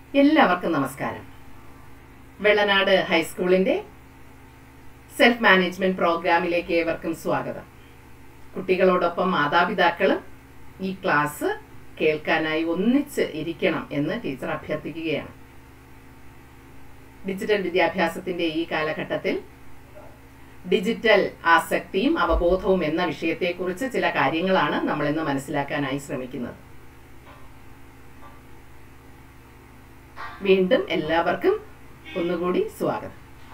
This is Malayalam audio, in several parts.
എല്ലാവർക്കും നമസ്കാരം വെള്ളനാട് ഹൈസ്കൂളിന്റെ സെൽഫ് മാനേജ്മെന്റ് പ്രോഗ്രാമിലേക്ക് ഏവർക്കും സ്വാഗതം കുട്ടികളോടൊപ്പം മാതാപിതാക്കളും ഈ ക്ലാസ് കേൾക്കാനായി ഒന്നിച്ച് ഇരിക്കണം എന്ന് ടീച്ചർ അഭ്യർത്ഥിക്കുകയാണ് ഡിജിറ്റൽ വിദ്യാഭ്യാസത്തിന്റെ ഈ കാലഘട്ടത്തിൽ ഡിജിറ്റൽ ആസക്തിയും അവബോധവും എന്ന വിഷയത്തെക്കുറിച്ച് ചില കാര്യങ്ങളാണ് നമ്മൾ ഇന്ന് മനസ്സിലാക്കാനായി ശ്രമിക്കുന്നത് വീണ്ടും എല്ലാവർക്കും ഒന്നുകൂടി സ്വാഗതം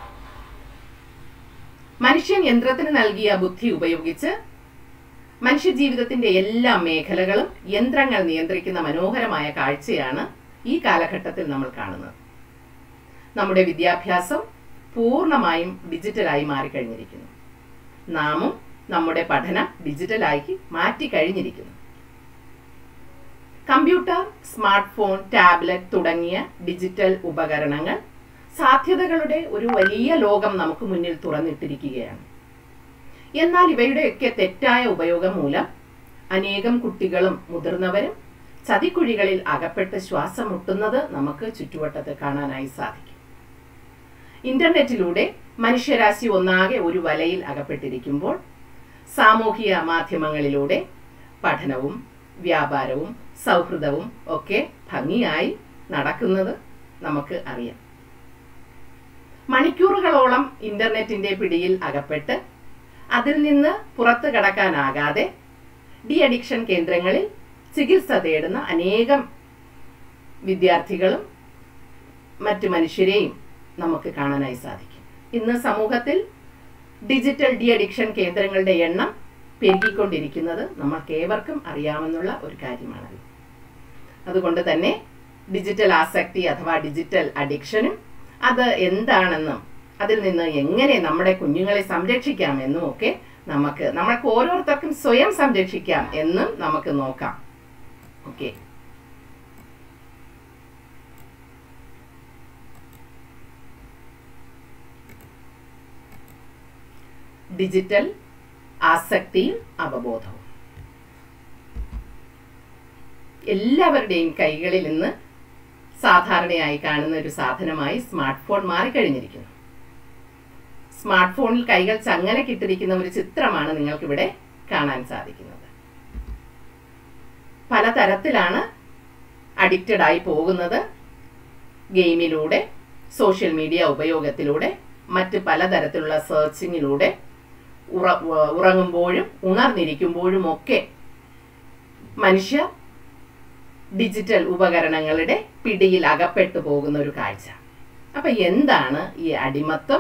മനുഷ്യൻ യന്ത്രത്തിന് നൽകിയ ബുദ്ധി ഉപയോഗിച്ച് മനുഷ്യജീവിതത്തിന്റെ എല്ലാ മേഖലകളും യന്ത്രങ്ങൾ നിയന്ത്രിക്കുന്ന മനോഹരമായ കാഴ്ചയാണ് ഈ കാലഘട്ടത്തിൽ നമ്മൾ കാണുന്നത് നമ്മുടെ വിദ്യാഭ്യാസം പൂർണ്ണമായും ഡിജിറ്റലായി മാറിക്കഴിഞ്ഞിരിക്കുന്നു നാമും നമ്മുടെ പഠനം ഡിജിറ്റലായി മാറ്റിക്കഴിഞ്ഞിരിക്കുന്നു കമ്പ്യൂട്ടർ സ്മാർട്ട് ഫോൺ ടാബ്ലറ്റ് തുടങ്ങിയ ഡിജിറ്റൽ ഉപകരണങ്ങൾ സാധ്യതകളുടെ ഒരു വലിയ ലോകം നമുക്ക് മുന്നിൽ തുറന്നിട്ടിരിക്കുകയാണ് എന്നാൽ ഇവയുടെയൊക്കെ തെറ്റായ ഉപയോഗം മൂലം അനേകം കുട്ടികളും മുതിർന്നവരും ചതിക്കുഴികളിൽ അകപ്പെട്ട് ശ്വാസം മുട്ടുന്നത് നമുക്ക് ചുറ്റുവട്ടത്ത് കാണാനായി സാധിക്കും ഇന്റർനെറ്റിലൂടെ മനുഷ്യരാശി ഒന്നാകെ ഒരു വലയിൽ അകപ്പെട്ടിരിക്കുമ്പോൾ സാമൂഹിക മാധ്യമങ്ങളിലൂടെ പഠനവും വ്യാപാരവും സൗഹൃദവും ഒക്കെ ഭംഗിയായി നടക്കുന്നത് നമുക്ക് അറിയാം മണിക്കൂറുകളോളം ഇന്റർനെറ്റിന്റെ പിടിയിൽ അകപ്പെട്ട് അതിൽ നിന്ന് പുറത്തു കടക്കാനാകാതെ ഡി അഡിക്ഷൻ കേന്ദ്രങ്ങളിൽ ചികിത്സ തേടുന്ന അനേകം വിദ്യാർത്ഥികളും മറ്റു മനുഷ്യരെയും നമുക്ക് കാണാനായി സാധിക്കും ഇന്ന് സമൂഹത്തിൽ ഡിജിറ്റൽ ഡി അഡിക്ഷൻ കേന്ദ്രങ്ങളുടെ എണ്ണം പെരുകിക്കൊണ്ടിരിക്കുന്നത് നമ്മൾക്ക് ഏവർക്കും അറിയാമെന്നുള്ള ഒരു കാര്യമാണ് അതുകൊണ്ട് തന്നെ ഡിജിറ്റൽ ആസക്തി അഥവാ ഡിജിറ്റൽ അഡിക്ഷനും അത് എന്താണെന്നും അതിൽ നിന്ന് എങ്ങനെ നമ്മുടെ കുഞ്ഞുങ്ങളെ സംരക്ഷിക്കാം എന്നും ഒക്കെ നമുക്ക് നമ്മൾക്ക് ഓരോരുത്തർക്കും സ്വയം സംരക്ഷിക്കാം എന്നും നമുക്ക് നോക്കാം ഓക്കെ ഡിജിറ്റൽ ആസക്തിയും അവബോധവും എല്ലാവരുടെയും കൈകളിൽ ഇന്ന് സാധാരണയായി കാണുന്ന ഒരു സാധനമായി സ്മാർട്ട് ഫോൺ മാറിക്കഴിഞ്ഞിരിക്കുന്നു സ്മാർട്ട് ഫോണിൽ കൈകൾ ചങ്ങലക്കിട്ടിരിക്കുന്ന ഒരു ചിത്രമാണ് നിങ്ങൾക്കിവിടെ കാണാൻ സാധിക്കുന്നത് പലതരത്തിലാണ് അഡിക്റ്റഡ് ആയി പോകുന്നത് ഗെയിമിലൂടെ സോഷ്യൽ മീഡിയ ഉപയോഗത്തിലൂടെ മറ്റ് പലതരത്തിലുള്ള സെർച്ചിങ്ങിലൂടെ ഉറ ഉറങ്ങുമ്പോഴും ഉണർന്നിരിക്കുമ്പോഴും ഒക്കെ മനുഷ്യർ ഡിജിറ്റൽ ഉപകരണങ്ങളുടെ പിടിയിൽ അകപ്പെട്ടു പോകുന്ന ഒരു കാഴ്ച അപ്പൊ എന്താണ് ഈ അടിമത്വം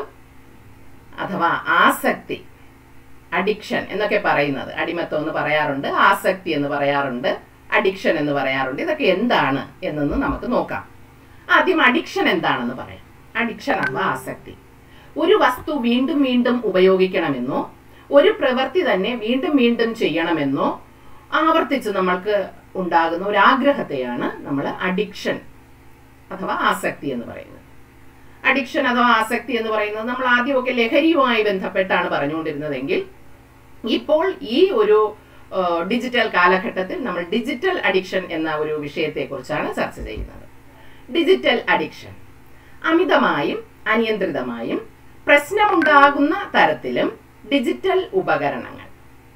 അഥവാ ആസക്തി അഡിക്ഷൻ എന്നൊക്കെ പറയുന്നത് അടിമത്വം എന്ന് പറയാറുണ്ട് ആസക്തി എന്ന് പറയാറുണ്ട് അഡിക്ഷൻ എന്ന് പറയാറുണ്ട് ഇതൊക്കെ എന്താണ് എന്നൊന്ന് നമുക്ക് നോക്കാം ആദ്യം അഡിക്ഷൻ എന്താണെന്ന് പറയാം അഡിക്ഷൻ അഥവാ ആസക്തി ഒരു വസ്തു വീണ്ടും വീണ്ടും ഉപയോഗിക്കണമെന്നോ ഒരു പ്രവൃത്തി തന്നെ വീണ്ടും വീണ്ടും ചെയ്യണമെന്നോ ആവർത്തിച്ച് നമ്മൾക്ക് ഉണ്ടാകുന്ന ഒരു ആഗ്രഹത്തെയാണ് നമ്മൾ അഡിക്ഷൻ അഥവാ ആസക്തി എന്ന് പറയുന്നത് അഡിക്ഷൻ അഥവാ ആസക്തി എന്ന് പറയുന്നത് നമ്മൾ ആദ്യമൊക്കെ ലഹരിയുമായി ബന്ധപ്പെട്ടാണ് പറഞ്ഞുകൊണ്ടിരുന്നതെങ്കിൽ ഇപ്പോൾ ഈ ഒരു ഡിജിറ്റൽ കാലഘട്ടത്തിൽ നമ്മൾ ഡിജിറ്റൽ അഡിക്ഷൻ എന്ന ഒരു വിഷയത്തെക്കുറിച്ചാണ് ചർച്ച ചെയ്യുന്നത് ഡിജിറ്റൽ അഡിക്ഷൻ അമിതമായും അനിയന്ത്രിതമായും പ്രശ്നമുണ്ടാകുന്ന തരത്തിലും ഡിജിറ്റൽ ഉപകരണങ്ങൾ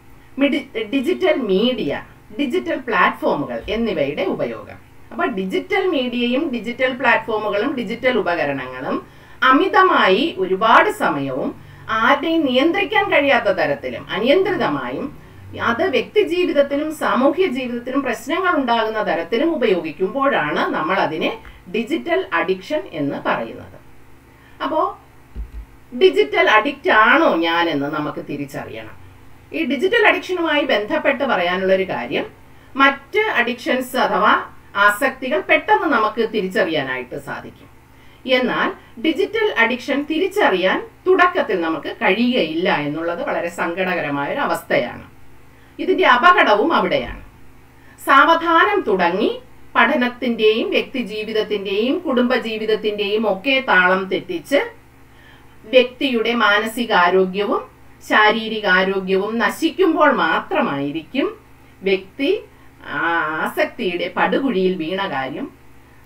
ഡിജിറ്റൽ മീഡിയ ഡിജിറ്റൽ പ്ലാറ്റ്ഫോമുകൾ എന്നിവയുടെ ഉപയോഗം അപ്പൊ ഡിജിറ്റൽ മീഡിയയും ഡിജിറ്റൽ പ്ലാറ്റ്ഫോമുകളും ഡിജിറ്റൽ ഉപകരണങ്ങളും അമിതമായി ഒരുപാട് സമയവും ആരുടെയും നിയന്ത്രിക്കാൻ കഴിയാത്ത തരത്തിലും അനിയന്ത്രിതമായും അത് വ്യക്തി ജീവിതത്തിലും സാമൂഹ്യ ജീവിതത്തിലും പ്രശ്നങ്ങൾ ഉണ്ടാകുന്ന തരത്തിലും ഉപയോഗിക്കുമ്പോഴാണ് നമ്മൾ അതിനെ ഡിജിറ്റൽ അഡിക്ഷൻ എന്ന് പറയുന്നത് അപ്പോ ഡിജിറ്റൽ അഡിക്റ്റ് ആണോ ഞാനെന്ന് നമുക്ക് തിരിച്ചറിയണം ഈ ഡിജിറ്റൽ അഡിക്ഷനുമായി ബന്ധപ്പെട്ട് പറയാനുള്ള ഒരു കാര്യം മറ്റ് അഡിക്ഷൻസ് അഥവാ ആസക്തികൾ പെട്ടെന്ന് നമുക്ക് തിരിച്ചറിയാനായിട്ട് സാധിക്കും എന്നാൽ ഡിജിറ്റൽ അഡിക്ഷൻ തിരിച്ചറിയാൻ തുടക്കത്തിൽ നമുക്ക് കഴിയുകയില്ല എന്നുള്ളത് വളരെ സങ്കടകരമായ ഒരു അവസ്ഥയാണ് ഇതിന്റെ അപകടവും അവിടെയാണ് സാവധാനം തുടങ്ങി പഠനത്തിന്റെയും വ്യക്തി ജീവിതത്തിന്റെയും കുടുംബ ജീവിതത്തിന്റെയും ഒക്കെ താളം തെറ്റിച്ച് വ്യക്തിയുടെ മാനസികാരോഗ്യവും ശാരീരികാരോഗ്യവും നശിക്കുമ്പോൾ മാത്രമായിരിക്കും വ്യക്തി ആസക്തിയുടെ പടുകുഴിയിൽ വീണ കാര്യം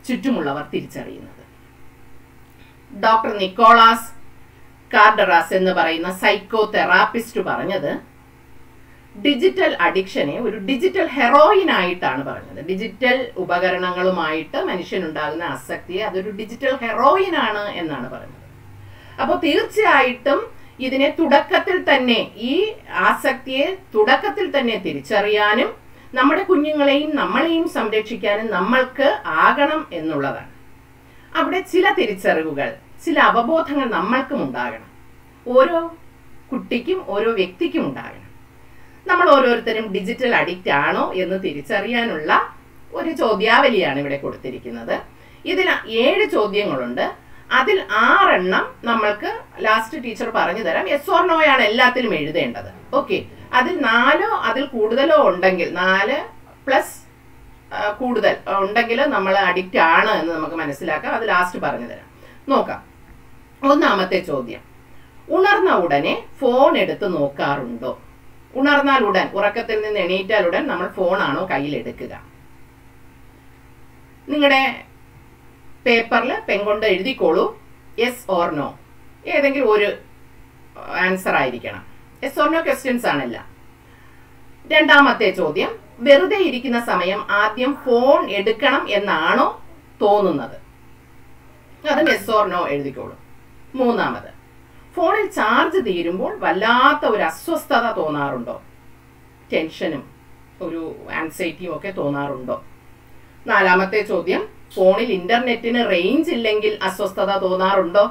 ചുറ്റുമുള്ളവർ തിരിച്ചറിയുന്നത് ഡോക്ടർ നിക്കോളാസ് കാർഡറാസ് എന്ന് പറയുന്ന സൈക്കോ തെറാപ്പിസ്റ്റ് പറഞ്ഞത് ഡിജിറ്റൽ അഡിക്ഷനെ ഒരു ഡിജിറ്റൽ ഹെറോയിൻ ആയിട്ടാണ് പറഞ്ഞത് ഡിജിറ്റൽ ഉപകരണങ്ങളുമായിട്ട് മനുഷ്യനുണ്ടാകുന്ന ആസക്തിയെ അതൊരു ഡിജിറ്റൽ ഹെറോയിൻ ആണ് എന്നാണ് പറഞ്ഞത് അപ്പോൾ തീർച്ചയായിട്ടും ഇതിനെ തുടക്കത്തിൽ തന്നെ ഈ ആസക്തിയെ തുടക്കത്തിൽ തന്നെ തിരിച്ചറിയാനും നമ്മുടെ കുഞ്ഞുങ്ങളെയും നമ്മളെയും സംരക്ഷിക്കാനും നമ്മൾക്ക് ആകണം എന്നുള്ളതാണ് അവിടെ ചില തിരിച്ചറിവുകൾ ചില അവബോധങ്ങൾ നമ്മൾക്കും ഉണ്ടാകണം ഓരോ കുട്ടിക്കും ഓരോ വ്യക്തിക്കും ഉണ്ടാകണം നമ്മൾ ഓരോരുത്തരും ഡിജിറ്റൽ അഡിക്റ്റ് ആണോ എന്ന് തിരിച്ചറിയാനുള്ള ഒരു ചോദ്യാവലിയാണ് ഇവിടെ കൊടുത്തിരിക്കുന്നത് ഇതിൽ ഏഴ് ചോദ്യങ്ങളുണ്ട് അതിൽ ആറെണ്ണം നമ്മൾക്ക് ലാസ്റ്റ് ടീച്ചർ പറഞ്ഞു തരാം എസ് ഓർ നോ ആണ് എല്ലാത്തിലും എഴുതേണ്ടത് ഓക്കെ അതിൽ നാലോ അതിൽ കൂടുതലോ ഉണ്ടെങ്കിൽ നാല് പ്ലസ് കൂടുതൽ ഉണ്ടെങ്കിൽ നമ്മൾ അഡിക്റ്റ് ആണ് എന്ന് നമുക്ക് മനസ്സിലാക്കാം അത് ലാസ്റ്റ് പറഞ്ഞു തരാം നോക്കാം ഒന്നാമത്തെ ചോദ്യം ഉണർന്ന ഉടനെ ഫോൺ എടുത്ത് നോക്കാറുണ്ടോ ഉണർന്നാൽ ഉടൻ ഉറക്കത്തിൽ നിന്ന് എണീറ്റാൽ ഉടൻ നമ്മൾ ഫോണാണോ കയ്യിലെടുക്കുക നിങ്ങളുടെ പേപ്പറിൽ പെൻ കൊണ്ട് എഴുതിക്കോളൂ യെസ് ഓർ നോ ഏതെങ്കിലും ഒരു ആൻസർ ആയിരിക്കണം യെസ് ഓർ നോ ക്വസ്റ്റ്യൻസ് ആണല്ല രണ്ടാമത്തെ ചോദ്യം വെറുതെ ഇരിക്കുന്ന സമയം ആദ്യം ഫോൺ എടുക്കണം എന്നാണോ തോന്നുന്നത് അതും യെസ് ഓർ നോ എഴുതിക്കോളൂ മൂന്നാമത് ഫോണിൽ ചാർജ് തീരുമ്പോൾ വല്ലാത്ത ഒരു അസ്വസ്ഥത തോന്നാറുണ്ടോ ടെൻഷനും ഒരു ആൻസൈറ്റിയും ഒക്കെ തോന്നാറുണ്ടോ നാലാമത്തെ ചോദ്യം ഫോണിൽ ഇന്റർനെറ്റിന് റേഞ്ച് ഇല്ലെങ്കിൽ അസ്വസ്ഥത തോന്നാറുണ്ടോ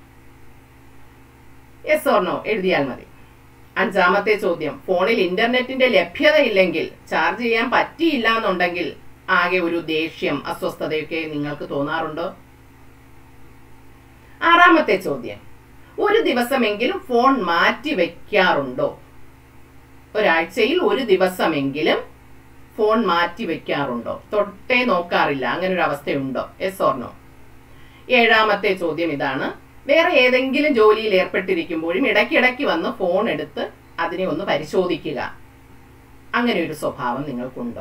യെസ് ഓർ നോ എഴുതിയാൽ മതി അഞ്ചാമത്തെ ചോദ്യം ഫോണിൽ ഇന്റർനെറ്റിന്റെ ലഭ്യത ഇല്ലെങ്കിൽ ചാർജ് ചെയ്യാൻ പറ്റിയില്ല എന്നുണ്ടെങ്കിൽ ആകെ ഒരു ദേഷ്യം അസ്വസ്ഥതയൊക്കെ നിങ്ങൾക്ക് തോന്നാറുണ്ടോ ആറാമത്തെ ചോദ്യം ഒരു ദിവസമെങ്കിലും ഫോൺ മാറ്റി വെക്കാറുണ്ടോ ഒരാഴ്ചയിൽ ഒരു ദിവസമെങ്കിലും ഫോൺ മാറ്റി വെക്കാറുണ്ടോ തൊട്ടേ നോക്കാറില്ല അങ്ങനെ ഒരു അവസ്ഥയുണ്ടോ എസ് ഓർണോ ഏഴാമത്തെ ചോദ്യം ഇതാണ് വേറെ ഏതെങ്കിലും ജോലിയിൽ ഏർപ്പെട്ടിരിക്കുമ്പോഴും ഇടയ്ക്കിടയ്ക്ക് വന്ന് ഫോൺ എടുത്ത് അതിനെ ഒന്ന് പരിശോധിക്കുക അങ്ങനെ ഒരു സ്വഭാവം നിങ്ങൾക്കുണ്ടോ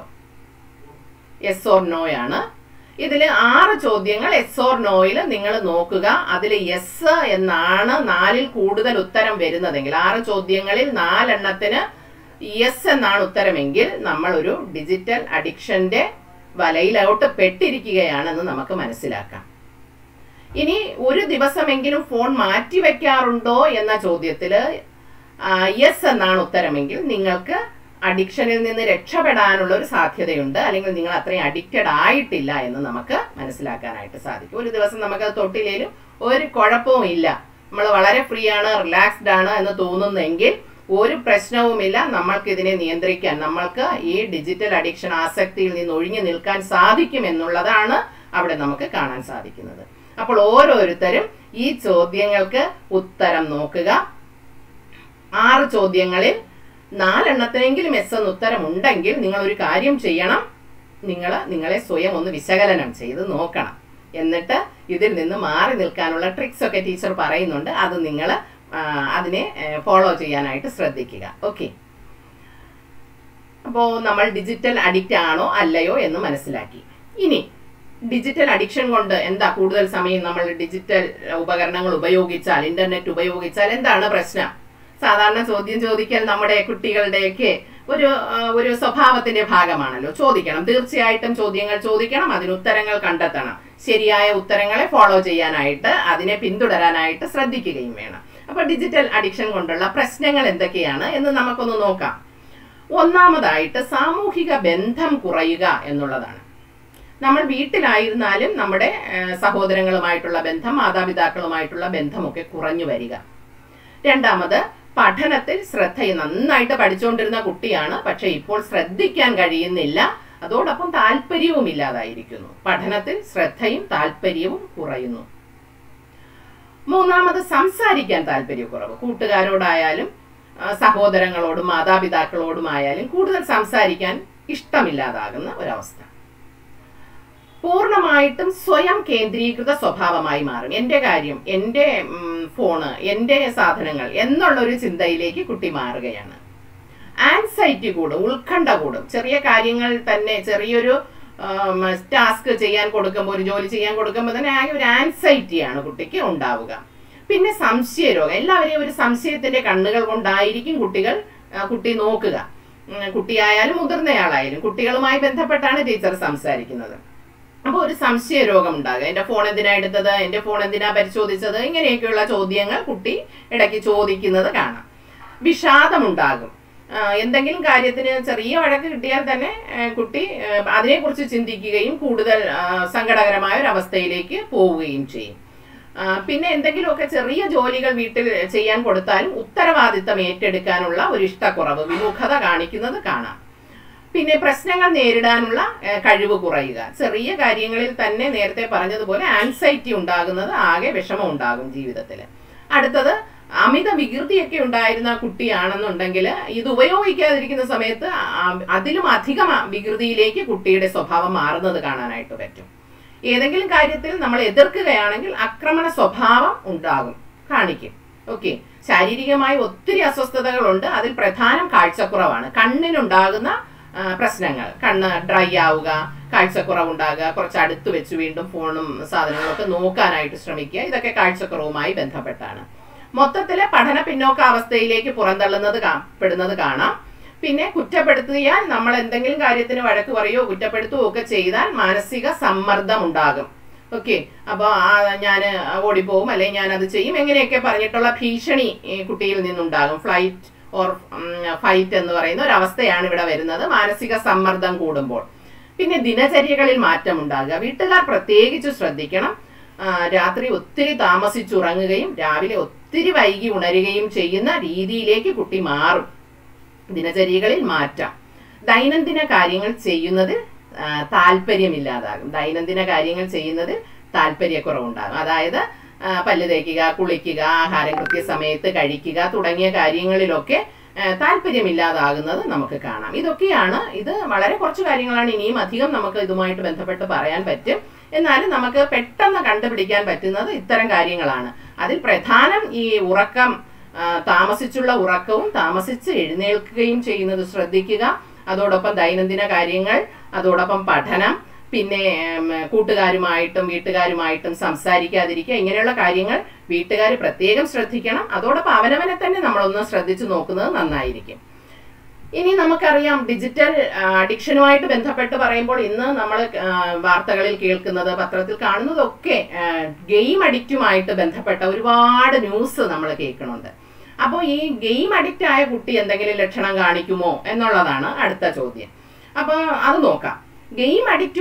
എസ് ഓർ നോയാണ് ഇതിൽ ആറ് ചോദ്യങ്ങൾ എസ് ഓർ നോയിൽ നിങ്ങൾ നോക്കുക അതിൽ യെസ് എന്നാണ് നാലിൽ കൂടുതൽ ഉത്തരം വരുന്നതെങ്കിൽ ആറ് ചോദ്യങ്ങളിൽ നാലെണ്ണത്തിന് യെസ് എന്നാണ് ഉത്തരമെങ്കിൽ നമ്മൾ ഒരു ഡിജിറ്റൽ അഡിക്ഷന്റെ വലയിലോട്ട് പെട്ടിരിക്കുകയാണെന്ന് നമുക്ക് മനസ്സിലാക്കാം ഇനി ഒരു ദിവസമെങ്കിലും ഫോൺ മാറ്റി വെക്കാറുണ്ടോ എന്ന ചോദ്യത്തില് യെസ് എന്നാണ് ഉത്തരമെങ്കിൽ നിങ്ങൾക്ക് അഡിക്ഷനിൽ നിന്ന് രക്ഷപ്പെടാനുള്ള ഒരു സാധ്യതയുണ്ട് അല്ലെങ്കിൽ നിങ്ങൾ അത്രയും അഡിക്റ്റഡ് ആയിട്ടില്ല എന്ന് നമുക്ക് മനസ്സിലാക്കാനായിട്ട് സാധിക്കും ഒരു ദിവസം നമുക്ക് തൊട്ടിലേലും ഒരു കുഴപ്പവും ഇല്ല നമ്മൾ വളരെ ഫ്രീ ആണ് റിലാക്സ്ഡ് ആണ് എന്ന് തോന്നുന്നെങ്കിൽ ഒരു പ്രശ്നവുമില്ല നമ്മൾക്ക് ഇതിനെ നിയന്ത്രിക്കാൻ നമ്മൾക്ക് ഈ ഡിജിറ്റൽ അഡിക്ഷൻ ആസക്തിയിൽ നിന്ന് ഒഴിഞ്ഞു നിൽക്കാൻ സാധിക്കും എന്നുള്ളതാണ് അവിടെ നമുക്ക് കാണാൻ സാധിക്കുന്നത് അപ്പോൾ ഓരോരുത്തരും ഈ ചോദ്യങ്ങൾക്ക് ഉത്തരം നോക്കുക ആറ് ചോദ്യങ്ങളിൽ നാലെണ്ണത്തിനെങ്കിലും എസ് എന്ന് ഉത്തരം ഉണ്ടെങ്കിൽ നിങ്ങൾ ഒരു കാര്യം ചെയ്യണം നിങ്ങൾ നിങ്ങളെ സ്വയം ഒന്ന് വിശകലനം ചെയ്ത് നോക്കണം എന്നിട്ട് ഇതിൽ നിന്ന് മാറി നിൽക്കാനുള്ള ട്രിക്സ് ഒക്കെ ടീച്ചർ പറയുന്നുണ്ട് അത് നിങ്ങൾ അതിനെ ഫോളോ ചെയ്യാനായിട്ട് ശ്രദ്ധിക്കുക ഓക്കെ അപ്പോൾ നമ്മൾ ഡിജിറ്റൽ അഡിക്റ്റ് ആണോ അല്ലയോ എന്ന് മനസ്സിലാക്കി ഇനി ഡിജിറ്റൽ അഡിക്ഷൻ കൊണ്ട് എന്താ കൂടുതൽ സമയം നമ്മൾ ഡിജിറ്റൽ ഉപകരണങ്ങൾ ഉപയോഗിച്ചാൽ ഇന്റർനെറ്റ് ഉപയോഗിച്ചാൽ എന്താണ് പ്രശ്നം സാധാരണ ചോദ്യം ചോദിക്കൽ നമ്മുടെ കുട്ടികളുടെയൊക്കെ ഒരു ഒരു സ്വഭാവത്തിന്റെ ഭാഗമാണല്ലോ ചോദിക്കണം തീർച്ചയായിട്ടും ചോദ്യങ്ങൾ ചോദിക്കണം അതിന് ഉത്തരങ്ങൾ കണ്ടെത്തണം ശരിയായ ഉത്തരങ്ങളെ ഫോളോ ചെയ്യാനായിട്ട് അതിനെ പിന്തുടരാനായിട്ട് ശ്രദ്ധിക്കുകയും വേണം അപ്പൊ ഡിജിറ്റൽ അഡിക്ഷൻ കൊണ്ടുള്ള പ്രശ്നങ്ങൾ എന്തൊക്കെയാണ് എന്ന് നമുക്കൊന്ന് നോക്കാം ഒന്നാമതായിട്ട് സാമൂഹിക ബന്ധം കുറയുക എന്നുള്ളതാണ് നമ്മൾ വീട്ടിലായിരുന്നാലും നമ്മുടെ സഹോദരങ്ങളുമായിട്ടുള്ള ബന്ധം മാതാപിതാക്കളുമായിട്ടുള്ള ബന്ധമൊക്കെ കുറഞ്ഞു വരിക രണ്ടാമത് പഠനത്തിൽ ശ്രദ്ധ നന്നായിട്ട് പഠിച്ചുകൊണ്ടിരുന്ന കുട്ടിയാണ് പക്ഷെ ഇപ്പോൾ ശ്രദ്ധിക്കാൻ കഴിയുന്നില്ല അതോടൊപ്പം താല്പര്യവും ഇല്ലാതായിരിക്കുന്നു പഠനത്തിൽ ശ്രദ്ധയും താല്പര്യവും കുറയുന്നു മൂന്നാമത് സംസാരിക്കാൻ താല്പര്യക്കുറവ് കൂട്ടുകാരോടായാലും സഹോദരങ്ങളോടും മാതാപിതാക്കളോടുമായാലും കൂടുതൽ സംസാരിക്കാൻ ഇഷ്ടമില്ലാതാകുന്ന ഒരവസ്ഥ പൂർണ്ണമായിട്ടും സ്വയം കേന്ദ്രീകൃത സ്വഭാവമായി മാറും എൻ്റെ കാര്യം എൻ്റെ ഫോണ് എൻ്റെ സാധനങ്ങൾ എന്നുള്ളൊരു ചിന്തയിലേക്ക് കുട്ടി മാറുകയാണ് ആൻസൈറ്റി കൂടും ഉത്കണ്ഠ കൂടും ചെറിയ കാര്യങ്ങൾ തന്നെ ചെറിയൊരു ടാസ്ക് ചെയ്യാൻ കൊടുക്കുമ്പോൾ ഒരു ജോലി ചെയ്യാൻ കൊടുക്കുമ്പോൾ തന്നെ ആകെ ഒരു ആൻസൈറ്റിയാണ് കുട്ടിക്ക് ഉണ്ടാവുക പിന്നെ സംശയരോഗം എല്ലാവരെയും ഒരു സംശയത്തിന്റെ കണ്ണുകൾ കൊണ്ടായിരിക്കും കുട്ടികൾ ആ, കുട്ടി നോക്കുക ഉം, കുട്ടിയായാലും മുതിർന്നയാളായാലും കുട്ടികളുമായി ബന്ധപ്പെട്ടാണ് ടീച്ചർ സംസാരിക്കുന്നത് അപ്പോൾ ഒരു സംശയ രോഗം ഉണ്ടാകുക എൻ്റെ ഫോൺ എന്തിനാ എടുത്തത് എൻ്റെ ഫോൺ എന്തിനാ പരിശോധിച്ചത് ഇങ്ങനെയൊക്കെയുള്ള ചോദ്യങ്ങൾ കുട്ടി ഇടയ്ക്ക് ചോദിക്കുന്നത് കാണാം വിഷാദമുണ്ടാകും ആ, എന്തെങ്കിലും കാര്യത്തിന് ചെറിയ വഴക്ക് കിട്ടിയാൽ തന്നെ ആ, കുട്ടി ആ, അതിനെക്കുറിച്ച് ചിന്തിക്കുകയും കൂടുതൽ ആ, സങ്കടകരമായ ഒരു അവസ്ഥയിലേക്ക് പോവുകയും ചെയ്യും ആ, പിന്നെ എന്തെങ്കിലുമൊക്കെ ചെറിയ ജോലികൾ വീട്ടിൽ ചെയ്യാൻ കൊടുത്താലും ഉത്തരവാദിത്തം ഏറ്റെടുക്കാനുള്ള ഒരു ഇഷ്ടക്കുറവ് വിമുഖത കാണിക്കുന്നത് കാണാം പിന്നെ പ്രശ്നങ്ങൾ നേരിടാനുള്ള ഏഹ്, കഴിവ് കുറയുക ചെറിയ കാര്യങ്ങളിൽ തന്നെ നേരത്തെ പറഞ്ഞതുപോലെ ആൻസൈറ്റി ഉണ്ടാകുന്നത് ആകെ വിഷമം ഉണ്ടാകും ജീവിതത്തിൽ അടുത്തത് അമിത വികൃതിയൊക്കെ ഉണ്ടായിരുന്ന കുട്ടിയാണെന്നുണ്ടെങ്കിൽ ഇത് ഉപയോഗിക്കാതിരിക്കുന്ന സമയത്ത് ആ- അതിലും അധികം ആ വികൃതിയിലേക്ക് കുട്ടിയുടെ സ്വഭാവം മാറുന്നത് കാണാനായിട്ട് പറ്റും ഏതെങ്കിലും കാര്യത്തിൽ നമ്മൾ എതിർക്കുകയാണെങ്കിൽ ആക്രമണ സ്വഭാവം ഉണ്ടാകും കാണിക്കും ഓക്കെ ശാരീരികമായി ഒത്തിരി അസ്വസ്ഥതകളുണ്ട് അതിൽ പ്രധാനം കാഴ്ചക്കുറവാണ് കണ്ണിനുണ്ടാകുന്ന ആ, പ്രശ്നങ്ങൾ കണ്ണ് ഡ്രൈ ആവുക കാഴ്ചക്കുറവുണ്ടാകുക കുറച്ച് അടുത്ത് വെച്ച് വീണ്ടും ഫോണും സാധനങ്ങളൊക്കെ നോക്കാനായിട്ട് ശ്രമിക്കുക ഇതൊക്കെ കാഴ്ചക്കുറവുമായി ബന്ധപ്പെട്ടാണ് മൊത്തത്തിലെ പഠന പിന്നോക്കാവസ്ഥയിലേക്ക് പുറന്തള്ളുന്നത് കാ- പെടുന്നത് കാണാം പിന്നെ കുറ്റപ്പെടുത്തിയാൽ നമ്മൾ എന്തെങ്കിലും കാര്യത്തിന് വഴക്ക് പറയുകയോ കുറ്റപ്പെടുത്തുകയോ ഒക്കെ ചെയ്താൽ മാനസിക സമ്മർദ്ദം ഉണ്ടാകും ഓക്കെ അപ്പോൾ ഞാൻ ഓടിപ്പോവും അല്ലെങ്കിൽ ഞാൻ അത് ചെയ്യും എങ്ങനെയൊക്കെ പറഞ്ഞിട്ടുള്ള ഭീഷണി ഈ കുട്ടിയിൽ നിന്നുണ്ടാകും ഫ്ലൈറ്റ് ഓർ ഫൈറ്റ് എന്ന് പറയുന്ന ഒരു അവസ്ഥയാണ് ഇവിടെ വരുന്നത് മാനസിക സമ്മർദ്ദം കൂടുമ്പോൾ പിന്നെ ദിനചര്യകളിൽ മാറ്റം ഉണ്ടാകുക വീട്ടുകാർ പ്രത്യേകിച്ച് ശ്രദ്ധിക്കണം ആ, രാത്രി ഒത്തിരി താമസിച്ചുറങ്ങുകയും രാവിലെ ഒത്തിരി വൈകി ഉണരുകയും ചെയ്യുന്ന രീതിയിലേക്ക് കുട്ടി മാറും ദിനചര്യകളിൽ മാറ്റാം ദൈനംദിന കാര്യങ്ങൾ ചെയ്യുന്നതിൽ ആ, താല്പര്യമില്ലാതാകും ദൈനംദിന കാര്യങ്ങൾ ചെയ്യുന്നതിൽ താല്പര്യക്കുറവുണ്ടാകും അതായത് ആ, പല്ല് തേക്കുക കുളിക്കുക ആഹാരം കൃത്യസമയത്ത് കഴിക്കുക തുടങ്ങിയ കാര്യങ്ങളിലൊക്കെ ആ, താല്പര്യമില്ലാതാകുന്നത് നമുക്ക് കാണാം ഇതൊക്കെയാണ് ഇത് വളരെ കുറച്ച് കാര്യങ്ങളാണ് ഇനിയും അധികം നമുക്ക് ഇതുമായിട്ട് ബന്ധപ്പെട്ട് പറയാൻ പറ്റും എന്നാലും നമുക്ക് പെട്ടെന്ന് കണ്ടുപിടിക്കാൻ പറ്റുന്നത് ഇത്തരം കാര്യങ്ങളാണ് അതിൽ പ്രധാനം ഈ ഉറക്കം ആ, താമസിച്ചുള്ള ഉറക്കവും താമസിച്ച് എഴുന്നേൽക്കുകയും ചെയ്യുന്നത് ശ്രദ്ധിക്കുക അതോടൊപ്പം ദൈനംദിന കാര്യങ്ങൾ അതോടൊപ്പം പഠനം പിന്നെ ഉം, കൂട്ടുകാരുമായിട്ടും വീട്ടുകാരുമായിട്ടും സംസാരിക്കാതിരിക്കുക ഇങ്ങനെയുള്ള കാര്യങ്ങൾ വീട്ടുകാർ പ്രത്യേകം ശ്രദ്ധിക്കണം അതോടൊപ്പം അവനവനെ തന്നെ നമ്മളൊന്ന് ശ്രദ്ധിച്ചു നോക്കുന്നത് നന്നായിരിക്കും ഇനി നമുക്കറിയാം ഡിജിറ്റൽ അഡിക്ഷനുമായിട്ട് ബന്ധപ്പെട്ട് പറയുമ്പോൾ ഇന്ന് നമ്മൾ വാർത്തകളിൽ കേൾക്കുന്നത് പത്രത്തിൽ കാണുന്നതൊക്കെ ഗെയിം അഡിക്റ്റുമായിട്ട് ബന്ധപ്പെട്ട ഒരുപാട് ന്യൂസ് നമ്മൾ കേൾക്കുന്നുണ്ട് അപ്പോൾ ഈ ഗെയിം അഡിക്റ്റ് ആയ കുട്ടി എന്തെങ്കിലും ലക്ഷണം കാണിക്കുമോ എന്നുള്ളതാണ് അടുത്ത ചോദ്യം അപ്പോൾ അത് നോക്കാം ഗെയിം അഡിക്റ്റ്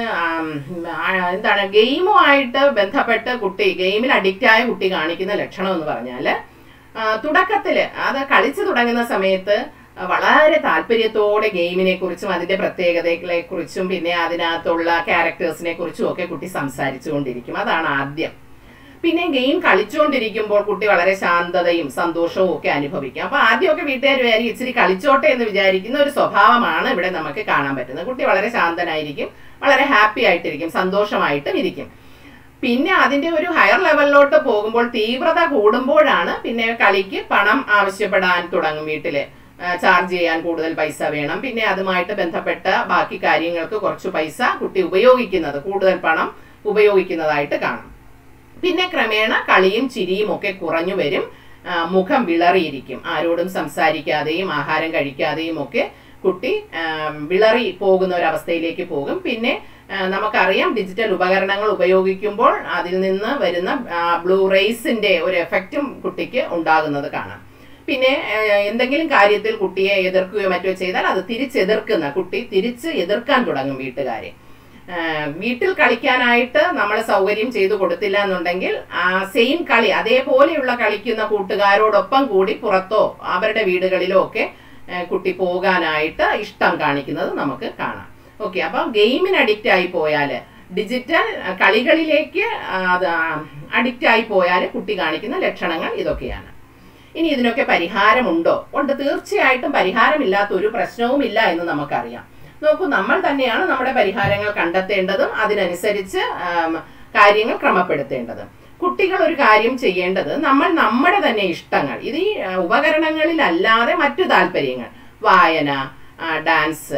എന്താണ് ഗെയിമുമായിട്ട് ബന്ധപ്പെട്ട് കുട്ടി ഗെയിമിൽ അഡിക്റ്റ് ആയ കുട്ടി കാണിക്കുന്ന ലക്ഷണം എന്ന് പറഞ്ഞാൽ തുടക്കത്തിൽ അത് കളിച്ചു തുടങ്ങുന്ന സമയത്ത് വളരെ താല്പര്യത്തോടെ ഗെയിമിനെ കുറിച്ചും അതിന്റെ പ്രത്യേകതകളെ കുറിച്ചും പിന്നെ അതിനകത്തുള്ള ക്യാരക്ടേഴ്സിനെ കുറിച്ചും ഒക്കെ കുട്ടി സംസാരിച്ചു കൊണ്ടിരിക്കും അതാണ് ആദ്യം പിന്നെ ഗെയിം കളിച്ചുകൊണ്ടിരിക്കുമ്പോൾ കുട്ടി വളരെ ശാന്തതയും സന്തോഷവും ഒക്കെ അനുഭവിക്കും അപ്പൊ ആദ്യമൊക്കെ വീട്ടുകാർ വിചാരിക്കും ഇച്ചിരി കളിച്ചോട്ടെ എന്ന് വിചാരിക്കുന്ന ഒരു സ്വഭാവമാണ് ഇവിടെ നമുക്ക് കാണാൻ പറ്റുന്നത് കുട്ടി വളരെ ശാന്തനായിരിക്കും വളരെ ഹാപ്പി ആയിട്ടിരിക്കും സന്തോഷമായിട്ടും ഇരിക്കും പിന്നെ അതിന്റെ ഒരു ഹയർ ലെവലിലോട്ട് പോകുമ്പോൾ തീവ്രത കൂടുമ്പോഴാണ് പിന്നെ കളിക്ക് പണം ആവശ്യപ്പെടാൻ തുടങ്ങും വീട്ടില് ചാർജ് ചെയ്യാൻ കൂടുതൽ പൈസ വേണം പിന്നെ അതുമായിട്ട് ബന്ധപ്പെട്ട ബാക്കി കാര്യങ്ങൾക്ക് കുറച്ച് പൈസ കുട്ടി ഉപയോഗിക്കുന്നത് കൂടുതൽ പണം ഉപയോഗിക്കുന്നതായിട്ട് കാണാം പിന്നെ ക്രമേണ കളിയും ചിരിയും ഒക്കെ കുറഞ്ഞു വരും ആ, മുഖം വിളറിയിരിക്കും ആരോടും സംസാരിക്കാതെയും ആഹാരം കഴിക്കാതെയും ഒക്കെ കുട്ടി ആ, വിളറി പോകുന്ന ഒരു അവസ്ഥയിലേക്ക് പോകും പിന്നെ ആ, നമുക്കറിയാം ഡിജിറ്റൽ ഉപകരണങ്ങൾ ഉപയോഗിക്കുമ്പോൾ അതിൽ നിന്ന് വരുന്ന ബ്ലൂ റേസിന്റെ ഒരു എഫക്റ്റും കുട്ടിക്ക് ഉണ്ടാകുന്നത് കാണാം പിന്നെ ആ, എന്തെങ്കിലും കാര്യത്തിൽ കുട്ടിയെ എതിർക്കുകയോ മറ്റോ ചെയ്താൽ അത് തിരിച്ചെതിർക്കുന്ന കുട്ടി തിരിച്ച് എതിർക്കാൻ തുടങ്ങും വീട്ടുകാരെ ആ, വീട്ടിൽ കളിക്കാനായിട്ട് നമ്മൾ സൗകര്യം ചെയ്തു കൊടുത്തില്ല എന്നുണ്ടെങ്കിൽ ആ സെയിം കളി അതേപോലെയുള്ള കളിക്കുന്ന കൂട്ടുകാരോടൊപ്പം കൂടി പുറത്തോ അവരുടെ വീടുകളിലോ ഒക്കെ ആ, കുട്ടി പോകാനായിട്ട് ഇഷ്ടം കാണിക്കുന്നത് നമുക്ക് കാണാം ഓക്കെ അപ്പം ഗെയിമിന് അഡിക്റ്റ് ആയി പോയാൽ ഡിജിറ്റൽ കളികളിലേക്ക് ആ, അത് അഡിക്റ്റ് ആയി പോയാൽ കുട്ടി കാണിക്കുന്ന ലക്ഷണങ്ങൾ ഇതൊക്കെയാണ് ഇനി ഇതിനൊക്കെ പരിഹാരമുണ്ടോ ഉണ്ട് തീർച്ചയായിട്ടും പരിഹാരമില്ലാത്ത ഒരു പ്രശ്നവുമില്ല എന്ന് നമുക്കറിയാം നോക്കൂ നമ്മൾ തന്നെയാണ് നമ്മുടെ പരിഹാരങ്ങൾ കണ്ടെത്തേണ്ടതും അതിനനുസരിച്ച് ആം, കാര്യങ്ങൾ ക്രമപ്പെടുത്തേണ്ടതും കുട്ടികൾ ഒരു കാര്യം ചെയ്യേണ്ടത് നമ്മൾ നമ്മുടെ തന്നെ ഇഷ്ടങ്ങൾ ഇത് ഈ ആ, ഉപകരണങ്ങളിലല്ലാതെ മറ്റു താല്പര്യങ്ങൾ വായന ആ, ഡാൻസ്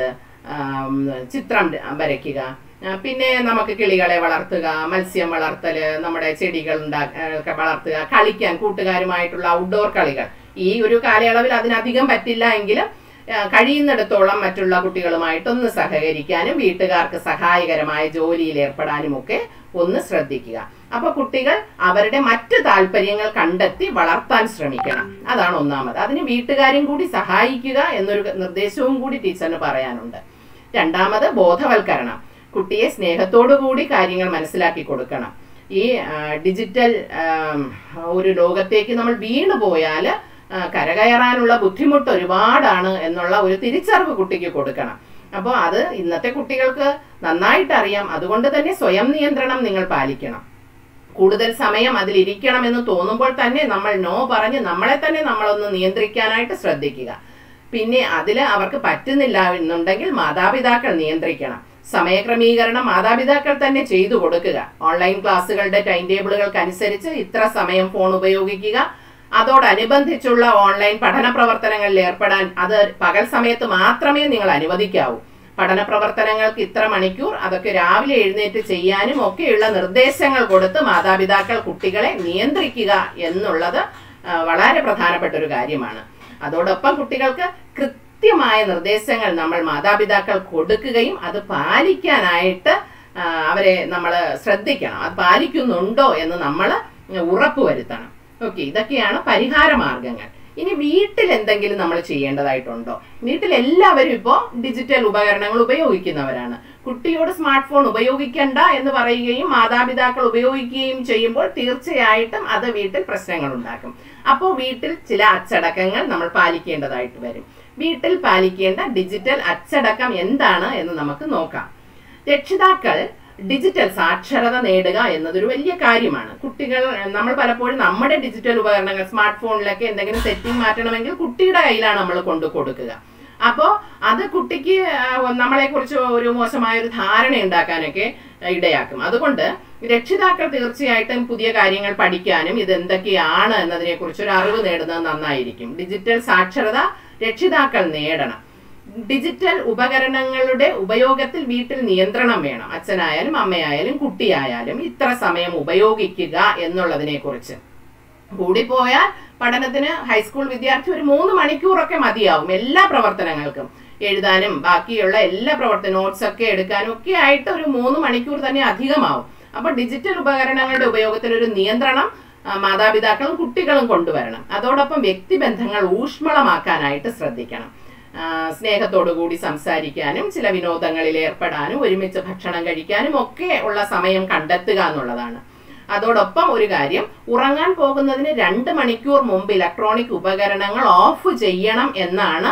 ആം, ചിത്രം വരയ്ക്കുക ആ, പിന്നെ നമുക്ക് കിളികളെ വളർത്തുക മത്സ്യം വളർത്തല് നമ്മുടെ ചെടികൾ ഉണ്ടാ- ആ, ഒക്കെ വളർത്തുക കളിക്കാൻ കൂട്ടുകാരുമായിട്ടുള്ള ഔട്ട്ഡോർ കളികൾ ഈ ഒരു കാലയളവിൽ അതിനധികം പറ്റില്ല എങ്കിലും ആ, കഴിയുന്നിടത്തോളം മറ്റുള്ള കുട്ടികളുമായിട്ടൊന്ന് സഹകരിക്കാനും വീട്ടുകാർക്ക് സഹായകരമായ ജോലിയിൽ ഏർപ്പെടാനും ഒക്കെ ഒന്ന് ശ്രദ്ധിക്കുക അപ്പൊ കുട്ടികൾ അവരുടെ മറ്റു താല്പര്യങ്ങൾ കണ്ടെത്തി വളർത്താൻ ശ്രമിക്കണം അതാണ് ഒന്നാമത് അതിന് വീട്ടുകാരും കൂടി സഹായിക്കുക എന്നൊരു നിർദ്ദേശവും കൂടി ടീച്ചറിന് പറയാനുണ്ട് രണ്ടാമത് ബോധവൽക്കരണം കുട്ടിയെ സ്നേഹത്തോടു കൂടി കാര്യങ്ങൾ മനസ്സിലാക്കി കൊടുക്കണം ഈ ആ, ഡിജിറ്റൽ ആം, ഒരു ലോകത്തേക്ക് നമ്മൾ വീണു പോയാൽ കരകയറാനുള്ള ബുദ്ധിമുട്ട് ഒരുപാടാണ് എന്നുള്ള ഒരു തിരിച്ചറിവ് കുട്ടിക്ക് കൊടുക്കണം അപ്പോൾ അത് ഇന്നത്തെ കുട്ടികൾക്ക് നന്നായിട്ട് അറിയാം അതുകൊണ്ട് തന്നെ സ്വയം നിയന്ത്രണം നിങ്ങൾ പാലിക്കണം കൂടുതൽ സമയം അതിലിരിക്കണം എന്ന് തോന്നുമ്പോൾ തന്നെ നമ്മൾ നോ പറഞ്ഞ് നമ്മളെ തന്നെ നമ്മളൊന്ന് നിയന്ത്രിക്കാനായിട്ട് ശ്രദ്ധിക്കുക പിന്നെ അതിൽ അവർക്ക് പറ്റുന്നില്ല എന്നുണ്ടെങ്കിൽ മാതാപിതാക്കൾ നിയന്ത്രിക്കണം സമയക്രമീകരണം മാതാപിതാക്കൾ തന്നെ ചെയ്തു കൊടുക്കുക ഓൺലൈൻ ക്ലാസ്സുകളുടെ ടൈം ടേബിളുകൾക്ക് അനുസരിച്ച് ഇത്ര സമയം ഫോൺ ഉപയോഗിക്കുക അതോടനുബന്ധിച്ചുള്ള ഓൺലൈൻ പഠന പ്രവർത്തനങ്ങളിൽ ഏർപ്പെടാൻ അത് പകൽ സമയത്ത് മാത്രമേ നിങ്ങൾ അനുവദിക്കാവൂ പഠന പ്രവർത്തനങ്ങൾക്ക് ഇത്ര മണിക്കൂർ അതൊക്കെ രാവിലെ എഴുന്നേറ്റ് ചെയ്യാനും ഒക്കെയുള്ള നിർദ്ദേശങ്ങൾ കൊടുത്ത് മാതാപിതാക്കൾ കുട്ടികളെ നിയന്ത്രിക്കുക എന്നുള്ളത് ആ, വളരെ പ്രധാനപ്പെട്ട ഒരു കാര്യമാണ് അതോടൊപ്പം കുട്ടികൾക്ക് കൃത്യമായ നിർദ്ദേശങ്ങൾ നമ്മൾ മാതാപിതാക്കൾ കൊടുക്കുകയും അത് പാലിക്കാനായിട്ട് ആ, അവരെ നമ്മൾ ശ്രദ്ധിക്കണം അത് പാലിക്കുന്നുണ്ടോ എന്ന് നമ്മൾ ഉറപ്പുവരുത്തണം ഓക്കെ ഇതൊക്കെയാണ് പരിഹാര മാർഗങ്ങൾ ഇനി വീട്ടിൽ എന്തെങ്കിലും നമ്മൾ ചെയ്യേണ്ടതായിട്ടുണ്ടോ വീട്ടിൽ എല്ലാവരും ഇപ്പോൾ ഡിജിറ്റൽ ഉപകരണങ്ങൾ ഉപയോഗിക്കുന്നവരാണ് കുട്ടിയോട് സ്മാർട്ട് ഫോൺ ഉപയോഗിക്കണ്ട എന്ന് പറയുകയും മാതാപിതാക്കൾ ഉപയോഗിക്കുകയും ചെയ്യുമ്പോൾ തീർച്ചയായിട്ടും അത് വീട്ടിൽ പ്രശ്നങ്ങൾ ഉണ്ടാക്കും അപ്പോൾ വീട്ടിൽ ചില അച്ചടക്കങ്ങൾ നമ്മൾ പാലിക്കേണ്ടതായിട്ട് വരും വീട്ടിൽ പാലിക്കേണ്ട ഡിജിറ്റൽ അച്ചടക്കം എന്താണ് എന്ന് നമുക്ക് നോക്കാം രക്ഷിതാക്കൾ ഡിജിറ്റൽ സാക്ഷരത നേടുക എന്നതൊരു വലിയ കാര്യമാണ് കുട്ടികൾ നമ്മൾ പലപ്പോഴും നമ്മുടെ ഡിജിറ്റൽ ഉപകരണങ്ങൾ സ്മാർട്ട് ഫോണിലൊക്കെ എന്തെങ്കിലും സെറ്റിംഗ് മാറ്റണമെങ്കിൽ കുട്ടിയുടെ കയ്യിലാണ് നമ്മൾ കൊണ്ടു കൊടുക്കുക അപ്പോൾ അത് കുട്ടിക്ക് നമ്മളെ കുറിച്ച് ഒരു മോശമായ ഒരു ധാരണ ഉണ്ടാക്കാനൊക്കെ ഇടയാക്കും അതുകൊണ്ട് രക്ഷിതാക്കൾ തീർച്ചയായിട്ടും പുതിയ കാര്യങ്ങൾ പഠിക്കാനും ഇത് എന്തൊക്കെയാണ് എന്നതിനെ കുറിച്ച് ഒരു അറിവ് നേടുന്നത് നന്നായിരിക്കും ഡിജിറ്റൽ സാക്ഷരത രക്ഷിതാക്കൾ നേടണം ഡിജിറ്റൽ ഉപകരണങ്ങളുടെ ഉപയോഗത്തിൽ വീട്ടിൽ നിയന്ത്രണം വേണം അച്ഛനായാലും അമ്മയായാലും കുട്ടിയായാലും ഇത്ര സമയം ഉപയോഗിക്കുക എന്നുള്ളതിനെ കുറിച്ച് കൂടിപ്പോയാൽ പഠനത്തിന് ഹൈസ്കൂൾ വിദ്യാർത്ഥി ഒരു മൂന്ന് മണിക്കൂറൊക്കെ മതിയാവും എല്ലാ പ്രവർത്തനങ്ങൾക്കും എഴുതാനും ബാക്കിയുള്ള എല്ലാ പ്രവർത്തന നോട്ട്സ് ഒക്കെ എടുക്കാനും ഒക്കെ ആയിട്ട് ഒരു മൂന്ന് മണിക്കൂർ തന്നെ അധികമാവും അപ്പൊ ഡിജിറ്റൽ ഉപകരണങ്ങളുടെ ഉപയോഗത്തിൽ ഒരു നിയന്ത്രണം ആ, മാതാപിതാക്കളും കുട്ടികളും കൊണ്ടുവരണം അതോടൊപ്പം വ്യക്തിബന്ധങ്ങൾ ഊഷ്മളമാക്കാനായിട്ട് ശ്രദ്ധിക്കണം ആ, സ്നേഹത്തോടു കൂടി സംസാരിക്കാനും ചില വിനോദങ്ങളിൽ ഏർപ്പെടാനും ഒരുമിച്ച് ഭക്ഷണം കഴിക്കാനും ഒക്കെ ഉള്ള സമയം കണ്ടെത്തുക എന്നുള്ളതാണ് അതോടൊപ്പം ഒരു കാര്യം ഉറങ്ങാൻ പോകുന്നതിന് രണ്ട് മണിക്കൂർ മുമ്പ് ഇലക്ട്രോണിക് ഉപകരണങ്ങൾ ഓഫ് ചെയ്യണം എന്നാണ്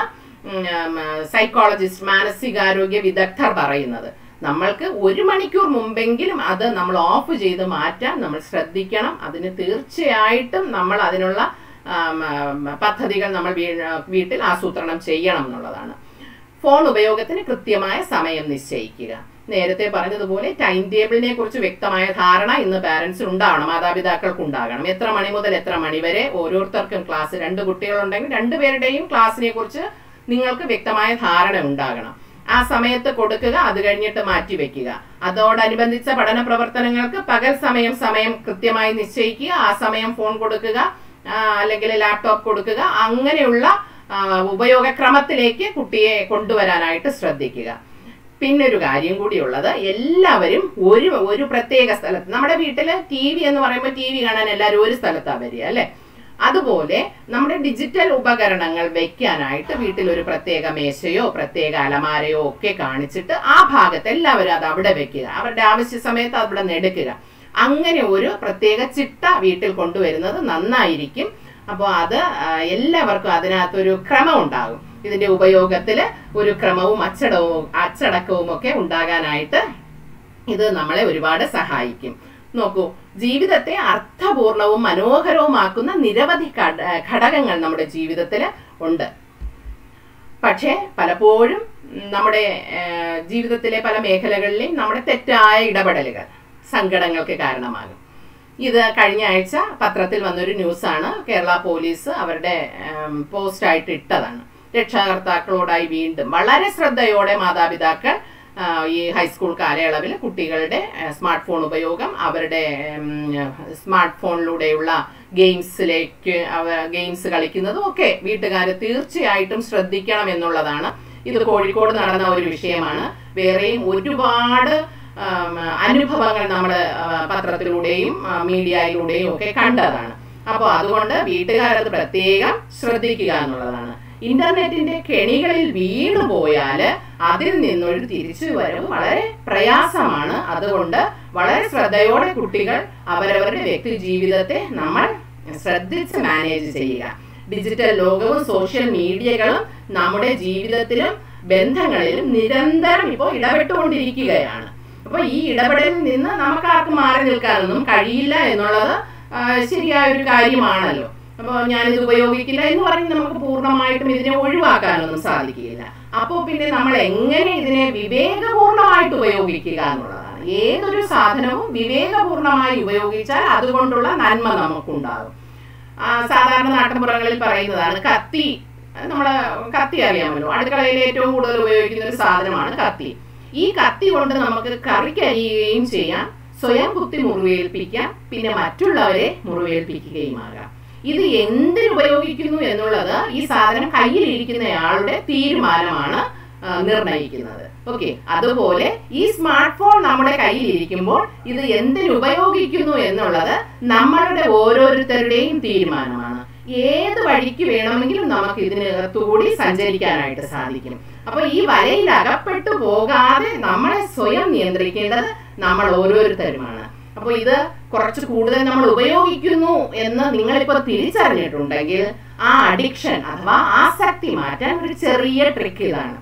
സൈക്കോളജിസ്റ്റ് മാനസികാരോഗ്യ വിദഗ്ധർ പറയുന്നത് നമ്മൾക്ക് ഒരു മണിക്കൂർ മുമ്പെങ്കിലും അത് നമ്മൾ ഓഫ് ചെയ്ത് മാറ്റാൻ നമ്മൾ ശ്രദ്ധിക്കണം അതിന് തീർച്ചയായിട്ടും നമ്മൾ അതിനുള്ള ആം, ആം, പദ്ധതികൾ നമ്മൾ വീ- വീട്ടിൽ ആസൂത്രണം ചെയ്യണം എന്നുള്ളതാണ് ഫോൺ ഉപയോഗത്തിന് കൃത്യമായ സമയം നിശ്ചയിക്കുക നേരത്തെ പറഞ്ഞതുപോലെ ടൈം ടേബിളിനെ കുറിച്ച് വ്യക്തമായ ധാരണ ഇന്ന് പാരന്റ്സിന് ഉണ്ടാവണം മാതാപിതാക്കൾക്ക് ഉണ്ടാകണം എത്ര മണി മുതൽ എത്ര മണി വരെ ഓരോരുത്തർക്കും ക്ലാസ് രണ്ട് കുട്ടികളുണ്ടെങ്കിൽ രണ്ടുപേരുടെയും ക്ലാസ്സിനെ കുറിച്ച് നിങ്ങൾക്ക് വ്യക്തമായ ധാരണ ഉണ്ടാകണം ആ സമയത്ത് കൊടുക്കുക അത് കഴിഞ്ഞിട്ട് മാറ്റി വെക്കുക അതോടനുബന്ധിച്ച പഠന പ്രവർത്തനങ്ങൾക്ക് പകൽ സമയം സമയം കൃത്യമായി നിശ്ചയിക്കുക ആ സമയം ഫോൺ കൊടുക്കുക ആ, അല്ലെങ്കിൽ ലാപ്ടോപ്പ് കൊടുക്കുക അങ്ങനെയുള്ള ആ, ഉപയോഗക്രമത്തിലേക്ക് കുട്ടിയെ കൊണ്ടുവരാനായിട്ട് ശ്രദ്ധിക്കുക പിന്നെ ഒരു കാര്യം കൂടിയുള്ളത് എല്ലാവരും ഒരു ഒരു പ്രത്യേക സ്ഥലത്ത് നമ്മുടെ വീട്ടിൽ ടി വി എന്ന് പറയുമ്പോൾ ടി വി കാണാൻ എല്ലാവരും ഒരു സ്ഥലത്താണ് വരിക അല്ലെ അതുപോലെ നമ്മുടെ ഡിജിറ്റൽ ഉപകരണങ്ങൾ വെക്കാനായിട്ട് വീട്ടിൽ ഒരു പ്രത്യേക മേശയോ പ്രത്യേക അലമാരയോ ഒക്കെ കാണിച്ചിട്ട് ആ ഭാഗത്ത് എല്ലാവരും അത് അവിടെ വെക്കുക അവരുടെ ആവശ്യ സമയത്ത് അവിടെ നിന്ന് എടുക്കുക അങ്ങനെ ഒരു പ്രത്യേക ചിട്ട വീട്ടിൽ കൊണ്ടുവരുന്നത് നന്നായിരിക്കും അപ്പോൾ അത് ആ, എല്ലാവർക്കും അതിനകത്തൊരു ക്രമം ഉണ്ടാകും ഇതിന്റെ ഉപയോഗത്തിൽ ഒരു ക്രമവും അച്ചടവും അച്ചടക്കവും ഒക്കെ ഉണ്ടാകാനായിട്ട് ഇത് നമ്മളെ ഒരുപാട് സഹായിക്കും നോക്കൂ ജീവിതത്തെ അർത്ഥപൂർണവും മനോഹരവുമാക്കുന്ന നിരവധി ഘട- ഘടകങ്ങൾ നമ്മുടെ ജീവിതത്തിൽ ഉണ്ട് പക്ഷേ പലപ്പോഴും നമ്മുടെ ഏഹ്, ജീവിതത്തിലെ പല മേഖലകളിലെയും നമ്മുടെ തെറ്റായ ഇടപെടലുകൾ സങ്കടങ്ങൾക്ക് കാരണമാകും ഇത് കഴിഞ്ഞ ആഴ്ച പത്രത്തിൽ വന്നൊരു ന്യൂസാണ് കേരള പോലീസ് അവരുടെ പോസ്റ്റായിട്ട് ഇട്ടതാണ് രക്ഷാകർത്താക്കളോടായി വീണ്ടും വളരെ ശ്രദ്ധയോടെ മാതാപിതാക്കൾ ആ, ഈ ഹൈസ്കൂൾ കാലയളവിൽ കുട്ടികളുടെ സ്മാർട്ട് ഫോൺ ഉപയോഗം അവരുടെ സ്മാർട്ട് ഫോണിലൂടെയുള്ള ഗെയിംസിലേക്ക് അവ ഗെയിംസ് കളിക്കുന്നതും ഒക്കെ വീട്ടുകാർ തീർച്ചയായിട്ടും ശ്രദ്ധിക്കണം എന്നുള്ളതാണ് ഇത് കോഴിക്കോട് നടന്ന ഒരു വിഷയമാണ് വേറെയും ഒരുപാട് ആം, അനുഭവങ്ങൾ നമ്മൾ പത്രത്തിലൂടെയും ആ, മീഡിയയിലൂടെയും ഒക്കെ കണ്ടതാണ് അപ്പോൾ അതുകൊണ്ട് വീട്ടുകാരത് പ്രത്യേകം ശ്രദ്ധിക്കുക എന്നുള്ളതാണ് ഇന്റർനെറ്റിന്റെ കെണികളിൽ വീണു പോയാൽ അതിൽ നിന്നൊരു തിരിച്ചുവരവ് വളരെ പ്രയാസമാണ് അതുകൊണ്ട് വളരെ ശ്രദ്ധയോടെ കുട്ടികൾ അവരവരുടെ വ്യക്തി ജീവിതത്തെ നമ്മൾ ശ്രദ്ധിച്ച് മാനേജ് ചെയ്യുക ഡിജിറ്റൽ ലോകവും സോഷ്യൽ മീഡിയകളും നമ്മുടെ ജീവിതത്തിലും ബന്ധങ്ങളിലും നിരന്തരം ഇപ്പോൾ ഇടപെട്ടുകൊണ്ടിരിക്കുകയാണ് അപ്പൊ ഈ ഇടപെടലിൽ നിന്ന് നമുക്ക് ആർക്കും മാറി നിൽക്കാനൊന്നും കഴിയില്ല എന്നുള്ളത് ആ, ശരിയായ ഒരു കാര്യമാണല്ലോ അപ്പോൾ ഞാനിത് ഉപയോഗിക്കില്ല എന്ന് പറഞ്ഞ് നമുക്ക് പൂർണ്ണമായിട്ടും ഇതിനെ ഒഴിവാക്കാനൊന്നും സാധിക്കുകയില്ല അപ്പോൾ പിന്നെ നമ്മൾ എങ്ങനെ ഇതിനെ വിവേകപൂർണമായിട്ട് ഉപയോഗിക്കുക എന്നുള്ളതാണ് ഏതൊരു സാധനവും വിവേകപൂർണമായി ഉപയോഗിച്ചാൽ അതുകൊണ്ടുള്ള നന്മ നമുക്കുണ്ടാകും ആ, സാധാരണ നാട്ടിൻപുറങ്ങളിൽ പറയുന്നതാണ് കത്തി നമ്മളെ കത്തി അറിയാമല്ലോ അടുക്കളയിൽ ഏറ്റവും കൂടുതൽ ഉപയോഗിക്കുന്ന ഒരു സാധനമാണ് കത്തി ഈ കത്തി കൊണ്ട് നമുക്ക് കറിക്കരിയുകയും ചെയ്യാം സ്വയം കുത്തി മുറിവേൽപ്പിക്കാം പിന്നെ മറ്റുള്ളവരെ മുറിവേൽപ്പിക്കുകയുമാകാം ഇത് എന്തിന് ഉപയോഗിക്കുന്നു എന്നുള്ളത് ഈ സാധനം കയ്യിലിരിക്കുന്നയാളുടെ തീരുമാനമാണ് ആ, നിർണയിക്കുന്നത് ഓക്കെ അതുപോലെ ഈ സ്മാർട്ട് ഫോൺ നമ്മുടെ കയ്യിലിരിക്കുമ്പോൾ ഇത് എന്തിന് ഉപയോഗിക്കുന്നു എന്നുള്ളത് നമ്മളുടെ ഓരോരുത്തരുടെയും തീരുമാനമാണ് ഏത് വഴിക്ക് വേണമെങ്കിലും നമുക്ക് ഇതിനകത്തുകൂടി സഞ്ചരിക്കാനായിട്ട് സാധിക്കും അപ്പൊ ഈ വലയിൽ അകപ്പെട്ടു പോകാതെ നമ്മളെ സ്വയം നിയന്ത്രിക്കേണ്ടത് നമ്മൾ ഓരോരുത്തരുമാണ് അപ്പൊ ഇത് കുറച്ച് കൂടുതൽ നമ്മൾ ഉപയോഗിക്കുന്നു എന്ന് നിങ്ങളിപ്പോ തിരിച്ചറിഞ്ഞിട്ടുണ്ടെങ്കിൽ ആ അഡിക്ഷൻ അഥവാ ആസക്തി മാറ്റാൻ ഒരു ചെറിയ ട്രിക്ക് ഇതാണ്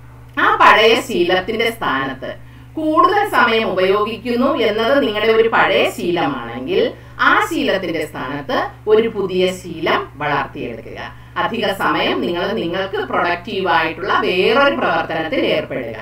ആ പഴയ ശീലത്തിന്റെ സ്ഥാനത്ത് കൂടുതൽ സമയം ഉപയോഗിക്കുന്നു എന്നത് നിങ്ങളുടെ ഒരു പഴയ ശീലമാണെങ്കിൽ ആ ശീലത്തിന്റെ സ്ഥാനത്ത് ഒരു പുതിയ ശീലം വളർത്തിയെടുക്കുക അധിക സമയം നിങ്ങൾ നിങ്ങൾക്ക് പ്രൊഡക്റ്റീവ് ആയിട്ടുള്ള വേറൊരു പ്രവർത്തനത്തിൽ ഏർപ്പെടുക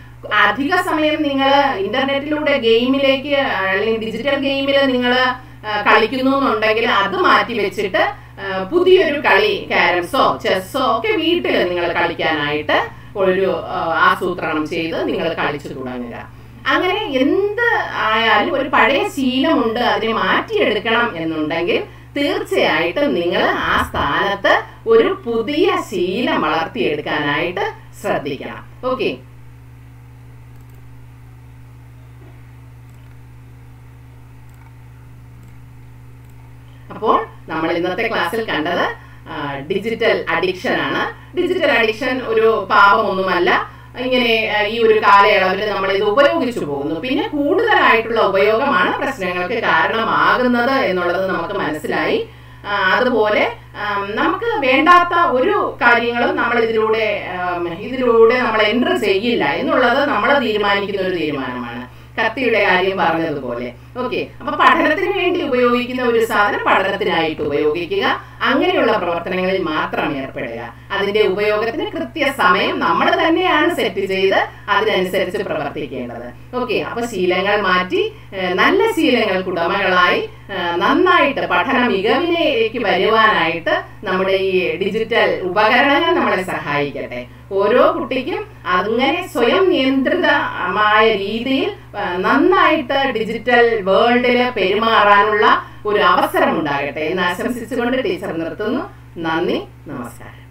അധിക സമയം നിങ്ങൾ ഇന്റർനെറ്റിലൂടെ ഗെയിമിലേക്ക് അല്ലെങ്കിൽ ഡിജിറ്റൽ ഗെയിമിൽ നിങ്ങൾ കളിക്കുന്നു എന്നുണ്ടെങ്കിൽ അത് മാറ്റി വെച്ചിട്ട് ആ, പുതിയൊരു കളി ക്യാരംസോ ചെസ്സോ ഒക്കെ വീട്ടിൽ നിങ്ങൾ കളിക്കാനായിട്ട് ഒരു ആ, ആസൂത്രണം ചെയ്ത് നിങ്ങൾ കളിച്ചു തുടങ്ങുക അങ്ങനെ എന്ത് ആയാലും ഒരു പഴയ ശീലമുണ്ട് അതിനെ മാറ്റിയെടുക്കണം എന്നുണ്ടെങ്കിൽ തീർച്ചയായിട്ടും നിങ്ങൾ ആ സ്ഥാനത്ത് ഒരു പുതിയ ശീലം വളർത്തിയെടുക്കാനായിട്ട് ശ്രദ്ധിക്കണം ഓക്കെ അപ്പോൾ നമ്മൾ ഇന്നത്തെ ക്ലാസ്സിൽ കണ്ടത് ഡിജിറ്റൽ അഡിക്ഷൻ ആണ് ഡിജിറ്റൽ അഡിക്ഷൻ ഒരു പാപമൊന്നുമല്ല ഇങ്ങനെ ആ, ഈ ഒരു കാലയളവിൽ നമ്മൾ ഇത് ഉപയോഗിച്ചു പോകുന്നു പിന്നെ കൂടുതലായിട്ടുള്ള ഉപയോഗമാണ് പ്രശ്നങ്ങൾക്ക് കാരണമാകുന്നത് എന്നുള്ളത് നമുക്ക് മനസ്സിലായി ആ, അതുപോലെ ആം, നമുക്ക് വേണ്ടാത്ത ഒരു കാര്യങ്ങളും നമ്മൾ ഇതിലൂടെ ആം, ഇതിലൂടെ നമ്മൾ എൻറ്റർ ചെയ്യില്ല എന്നുള്ളത് നമ്മൾ തീരുമാനിക്കുന്ന ഒരു തീരുമാനമാണ് കത്തിയുടെ കാര്യം പറഞ്ഞതുപോലെ ഓക്കെ അപ്പൊ പഠനത്തിന് വേണ്ടി ഉപയോഗിക്കുന്ന ഒരു സാധനം പഠനത്തിനായിട്ട് ഉപയോഗിക്കുക അങ്ങനെയുള്ള പ്രവർത്തനങ്ങളിൽ മാത്രം ഏർപ്പെടുക അതിന്റെ ഉപയോഗത്തിന് കൃത്യസമയം നമ്മൾ തന്നെയാണ് സെറ്റ് ചെയ്ത് അതിനനുസരിച്ച് പ്രവർത്തിക്കേണ്ടത് ഓക്കെ അപ്പൊ ശീലങ്ങൾ മാറ്റി ഏഹ്, നല്ല ശീലങ്ങൾക്ക് ഉടമകളായി ഏഹ്, നന്നായിട്ട് പഠന മികവിലേക്ക് വരുവാനായിട്ട് നമ്മുടെ ഈ ഡിജിറ്റൽ ഉപകരണങ്ങൾ നമ്മളെ സഹായിക്കട്ടെ ഓരോ കുട്ടിക്കും അങ്ങനെ സ്വയം നിയന്ത്രിതമായ രീതിയിൽ ആ, നന്നായിട്ട് ഡിജിറ്റൽ വേൾഡിൽ പെരുമാറാനുള്ള ഒരു അവസരം ഉണ്ടാകട്ടെ എന്ന് ആശംസിച്ചുകൊണ്ട് ടീച്ചർ നിർത്തുന്നു നന്ദി നമസ്കാരം